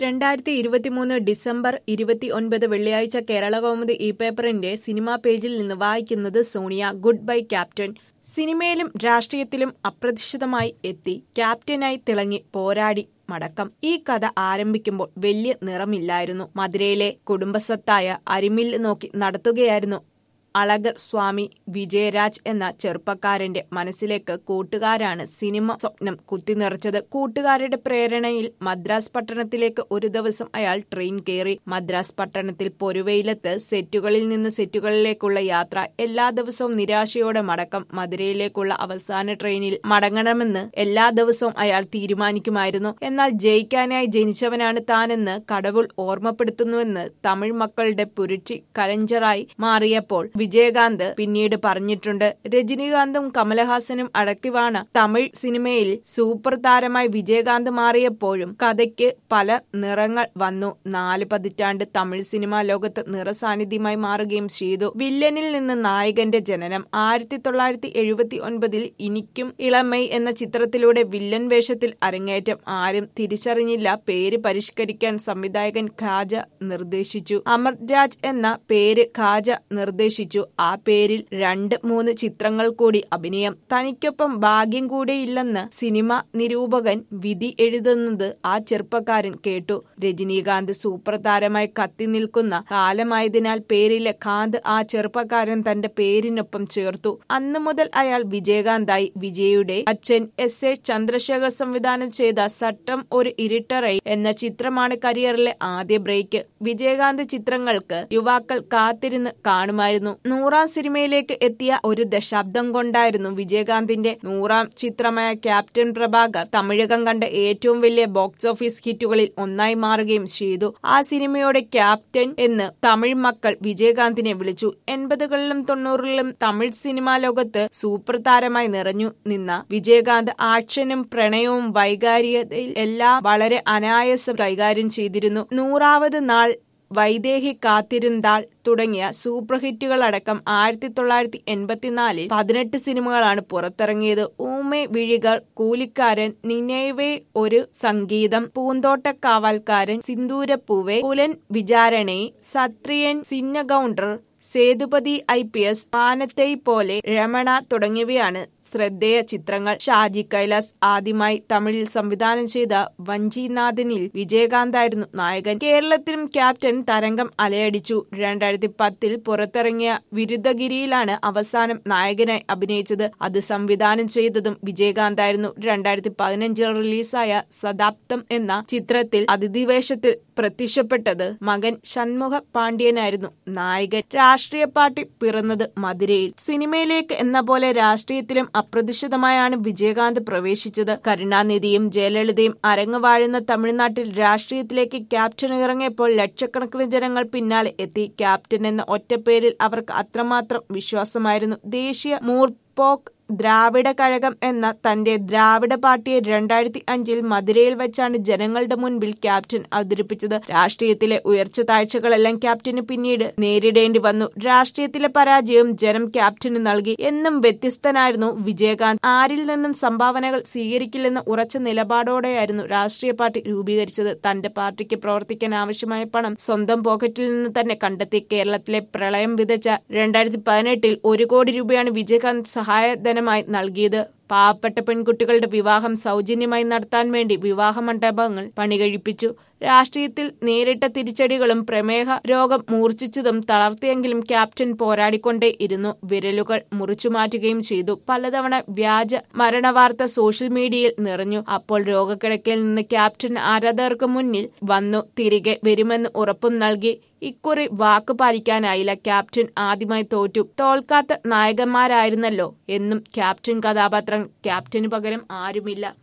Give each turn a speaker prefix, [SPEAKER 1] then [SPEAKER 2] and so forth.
[SPEAKER 1] രണ്ടായിരത്തി ഇരുപത്തിമൂന്ന് ഡിസംബർ ഇരുപത്തി ഒൻപത് വെള്ളിയാഴ്ച കേരള കൗമുദി ഈ പേപ്പറിന്റെ സിനിമാ പേജിൽ നിന്ന് വായിക്കുന്നത് സോണിയ ഗുഡ് ബൈ ക്യാപ്റ്റൻ സിനിമയിലും രാഷ്ട്രീയത്തിലും അപ്രതീക്ഷിതമായി എത്തി ക്യാപ്റ്റനായി തിളങ്ങി പോരാടി മടക്കം ഈ കഥ ആരംഭിക്കുമ്പോൾ വലിയ നിറമില്ലായിരുന്നു മധുരയിലെ കുടുംബസ്വത്തായ അരിമിൽ നോക്കി നടത്തുകയായിരുന്നു അളഗർ സ്വാമി വിജയരാജ് എന്ന ചെറുപ്പക്കാരന്റെ മനസ്സിലേക്ക് കൂട്ടുകാരാണ് സിനിമ സ്വപ്നം കുത്തിനിറച്ചത് കൂട്ടുകാരുടെ പ്രേരണയിൽ മദ്രാസ് പട്ടണത്തിലേക്ക് ഒരു ദിവസം അയാൾ ട്രെയിൻ കയറി മദ്രാസ് പട്ടണത്തിൽ പൊരുവയിലത്ത് സെറ്റുകളിൽ നിന്ന് സെറ്റുകളിലേക്കുള്ള യാത്ര എല്ലാ ദിവസവും നിരാശയോടെ മടക്കം മധുരയിലേക്കുള്ള അവസാന ട്രെയിനിൽ മടങ്ങണമെന്ന് എല്ലാ ദിവസവും അയാൾ തീരുമാനിക്കുമായിരുന്നു എന്നാൽ ജയിക്കാനായി ജനിച്ചവനാണ് താനെന്ന് കടവുൾ ഓർമ്മപ്പെടുത്തുന്നുവെന്ന് തമിഴ് മക്കളുടെ പുരുഷി കലഞ്ചറായി മാറിയപ്പോൾ വിജയകാന്ത് പിന്നീട് പറഞ്ഞിട്ടുണ്ട് രജനീകാന്തും കമലഹാസനും അടക്കിവാണ് തമിഴ് സിനിമയിൽ സൂപ്പർ താരമായി വിജയകാന്ത് മാറിയപ്പോഴും കഥയ്ക്ക് പല നിറങ്ങൾ വന്നു നാല് പതിറ്റാണ്ട് തമിഴ് സിനിമാ ലോകത്ത് നിറസാന്നിധ്യമായി മാറുകയും ചെയ്തു വില്ലനിൽ നിന്ന് നായകന്റെ ജനനം ആയിരത്തി തൊള്ളായിരത്തി എഴുപത്തി ഒൻപതിൽ ഇനിക്കും ഇളമൈ എന്ന ചിത്രത്തിലൂടെ വില്ലൻ വേഷത്തിൽ അരങ്ങേറ്റം ആരും തിരിച്ചറിഞ്ഞില്ല പേര് പരിഷ്കരിക്കാൻ സംവിധായകൻ ഖാജ നിർദ്ദേശിച്ചു അമർരാജ് എന്ന പേര് ഖാജ നിർദ്ദേശിച്ചു ആ പേരിൽ രണ്ട് മൂന്ന് ചിത്രങ്ങൾ കൂടി അഭിനയം തനിക്കൊപ്പം ഭാഗ്യം കൂടെയില്ലെന്ന് സിനിമ നിരൂപകൻ വിധി എഴുതുന്നത് ആ ചെറുപ്പക്കാരൻ കേട്ടു രജനീകാന്ത് സൂപ്പർ താരമായി കത്തി നിൽക്കുന്ന കാലമായതിനാൽ പേരിലെ കാന്ത് ആ ചെറുപ്പക്കാരൻ തന്റെ പേരിനൊപ്പം ചേർത്തു അന്നു മുതൽ അയാൾ വിജയകാന്തായി വിജയുടെ അച്ഛൻ എസ് എ ചന്ദ്രശേഖർ സംവിധാനം ചെയ്ത സട്ടം ഒരു ഇരിട്ടറൈ എന്ന ചിത്രമാണ് കരിയറിലെ ആദ്യ ബ്രേക്ക് വിജയകാന്ത് ചിത്രങ്ങൾക്ക് യുവാക്കൾ കാത്തിരുന്ന് കാണുമായിരുന്നു നൂറാം സിനിമയിലേക്ക് എത്തിയ ഒരു ദശാബ്ദം കൊണ്ടായിരുന്നു വിജയകാന്തിന്റെ നൂറാം ചിത്രമായ ക്യാപ്റ്റൻ പ്രഭാകർ തമിഴകം കണ്ട ഏറ്റവും വലിയ ബോക്സ് ഓഫീസ് ഹിറ്റുകളിൽ ഒന്നായി മാറുകയും ചെയ്തു ആ സിനിമയോടെ ക്യാപ്റ്റൻ എന്ന് തമിഴ് മക്കൾ വിജയകാന്തിനെ വിളിച്ചു എൺപതുകളിലും തൊണ്ണൂറിലും തമിഴ് സിനിമാ ലോകത്ത് സൂപ്പർ താരമായി നിറഞ്ഞു നിന്ന വിജയകാന്ത് ആക്ഷനും പ്രണയവും വൈകാരികതയിൽ എല്ലാം വളരെ അനായാസം കൈകാര്യം ചെയ്തിരുന്നു നൂറാവത് നാൾ വൈദേഹി കാത്തിരുന്നാൾ തുടങ്ങിയ സൂപ്പർ ഹിറ്റുകളടക്കം ആയിരത്തി തൊള്ളായിരത്തി എൺപത്തിനാലിൽ പതിനെട്ട് സിനിമകളാണ് പുറത്തിറങ്ങിയത് ഊമെ വിഴികൾ കൂലിക്കാരൻ Ninaive Oru Sangeetham Poonthottakaavalkaaran Sindhoorappoove Pulan Visaranai Sathriyan Chinnagounder Sethupathi I P S മാനത്തൈ പോലെ രമണ തുടങ്ങിയവയാണ് ശ്രദ്ധേയ ചിത്രങ്ങൾ ഷാജി കൈലാസ് ആദ്യമായി തമിഴിൽ സംവിധാനം ചെയ്ത വഞ്ചിനാഥനിൽ വിജയകാന്തായിരുന്നു നായകൻ കേരളത്തിലും ക്യാപ്റ്റൻ തരംഗം അലയടിച്ചു രണ്ടായിരത്തി പത്തിൽ പുറത്തിറങ്ങിയ വിരുദ്ധഗിരിയിലാണ് അവസാനം നായകനായി അഭിനയിച്ചത് അത് സംവിധാനം ചെയ്തതും വിജയകാന്തായിരുന്നു രണ്ടായിരത്തി പതിനഞ്ചിൽ റിലീസായ സദാപ്തം എന്ന ചിത്രത്തിൽ അതിഥി വേഷത്തിൽ പ്രത്യക്ഷപ്പെട്ടത് മകൻ ഷൺമുഖ പാണ്ഡ്യനായിരുന്നു നായകൻ രാഷ്ട്രീയ പാർട്ടി പിറന്നത് മധുരയിൽ സിനിമയിലേക്ക് എന്ന പോലെ രാഷ്ട്രീയത്തിലും അപ്രതീക്ഷിതമായാണ് വിജയകാന്ത് പ്രവേശിച്ചത് കരുണാനിധിയും ജയലളിതയും അരങ്ങുവാഴുന്ന തമിഴ്നാട്ടിൽ രാഷ്ട്രീയത്തിലേക്ക് ക്യാപ്റ്റൻ ഇറങ്ങിയപ്പോൾ ലക്ഷക്കണക്കിന് ജനങ്ങൾ പിന്നാലെ എത്തി ക്യാപ്റ്റൻ എന്ന ഒറ്റപ്പേരിൽ അവർക്ക് അത്രമാത്രം വിശ്വാസമായിരുന്നു ദേശീയ മൂർപോക്ക് ദ്രാവിഡ കഴകം എന്ന തന്റെ ദ്രാവിഡ പാർട്ടിയെ രണ്ടായിരത്തി അഞ്ചിൽ മധുരയിൽ വെച്ചാണ് ജനങ്ങളുടെ മുൻപിൽ ക്യാപ്റ്റൻ അവതരിപ്പിച്ചത് രാഷ്ട്രീയത്തിലെ ഉയർച്ച താഴ്ചകളെല്ലാം ക്യാപ്റ്റന് പിന്നീട് നേരിടേണ്ടി വന്നു രാഷ്ട്രീയത്തിലെ പരാജയം ജനം ക്യാപ്റ്റന് നൽകി എന്നും വ്യത്യസ്തനായിരുന്നു വിജയകാന്ത് ആരിൽ നിന്നും സംഭാവനകൾ സ്വീകരിക്കില്ലെന്ന ഉറച്ച നിലപാടോടെയായിരുന്നു രാഷ്ട്രീയ പാർട്ടി രൂപീകരിച്ചത് തന്റെ പാർട്ടിക്ക് പ്രവർത്തിക്കാൻ ആവശ്യമായ പണം സ്വന്തം പോക്കറ്റിൽ നിന്ന് തന്നെ കണ്ടെത്തി കേരളത്തിലെ പ്രളയം വിതച്ച രണ്ടായിരത്തി പതിനെട്ടിൽ ഒരു കോടി രൂപയാണ് വിജയകാന്ത് സഹായധനം സമ്മാനമായി നൽകിയത് പാവപ്പെട്ട പെൺകുട്ടികളുടെ വിവാഹം സൗജന്യമായി നടത്താൻ വേണ്ടി വിവാഹ മണ്ഡപങ്ങൾ പണികഴിപ്പിച്ചു രാഷ്ട്രീയത്തിൽ നേരിട്ട തിരിച്ചടികളും പ്രമേഹ രോഗം മൂർച്ഛിച്ചതും തളർത്തിയെങ്കിലും ക്യാപ്റ്റൻ പോരാടിക്കൊണ്ടേ ഇരുന്നു വിരലുകൾ മുറിച്ചു മാറ്റുകയും ചെയ്തു പലതവണ വ്യാജ മരണവാർത്ത സോഷ്യൽ മീഡിയയിൽ നിറഞ്ഞു അപ്പോൾ രോഗക്കിടക്കയിൽ നിന്ന് ക്യാപ്റ്റൻ ആരാധകർക്ക് മുന്നിൽ വന്നു തിരികെ വരുമെന്ന് ഉറപ്പും നൽകി ഇക്കുറി വാക്ക് പാലിക്കാനായില്ല ക്യാപ്റ്റൻ ആദ്യമായി തോറ്റു തോൽക്കാത്ത നായകന്മാരായിരുന്നല്ലോ എന്നും ക്യാപ്റ്റൻ കഥാപാത്രം ക്യാപ്റ്റന് പകരം ആരുമില്ല